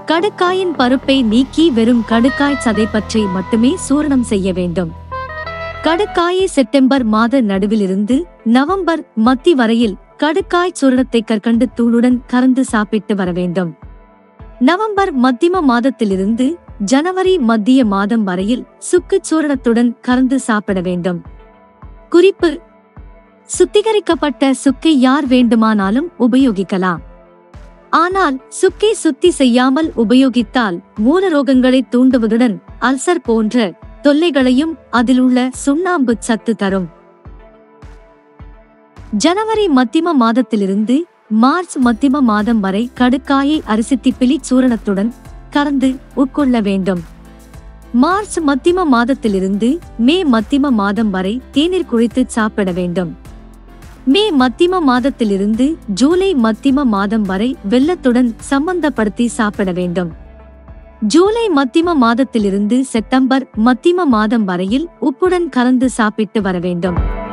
கடுக்காயின் பருப்பை நீக்கி வெறும் கடுக்காய் சதை பற்றி மட்டுமே சூரணம் செய்ய வேண்டும் கடுக்காயை செப்டம்பர் மாத நடுவிலிருந்து நவம்பர் மத்தி வரையில் கடுக்காய் சூரணத்தை கற்கண்டு தூளுடன் கலந்து சாப்பிட்டு வர வேண்டும் நவம்பர் மத்திம மாதத்திலிருந்து ஜனவரி மத்திய மாதம் வரையில் சுக்கு சூரணத்துடன் கலந்து சாப்பிட வேண்டும் குறிப்பு சுத்திகரிக்கப்பட்ட சுக்கை யார் வேண்டுமானாலும் உபயோகிக்கலாம் ஆனால் சுக்கை சுத்தி செய்யாமல் உபயோகித்தால் மூலரோகங்களை தூண்டுவதுடன் அல்சர் போன்ற தொல்லைகளையும் அதிலுள்ள சுண்ணாம்பு சத்து தரும் ஜனவரி மத்திம மாதத்திலிருந்து மார்ச் மத்திம மாதம் வரை கடுக்காயை அரிசித்திப்பிலி சூரணத்துடன் கலந்து உட்கொள்ள வேண்டும் மார்ச் மத்திம மாதத்திலிருந்து மே மத்திம மாதம் வரை தேநீர் குழித்து சாப்பிட வேண்டும் மே மத்திம மாதத்திலிருந்து ஜூலை மத்திம மாதம் வரை வெள்ளத்துடன் சம்பந்தப்படுத்தி சாப்பிட வேண்டும் ஜூலை மத்திம மாதத்திலிருந்து செப்டம்பர் மத்திம மாதம் வரையில் உப்புடன் கலந்து சாப்பிட்டு வர வேண்டும்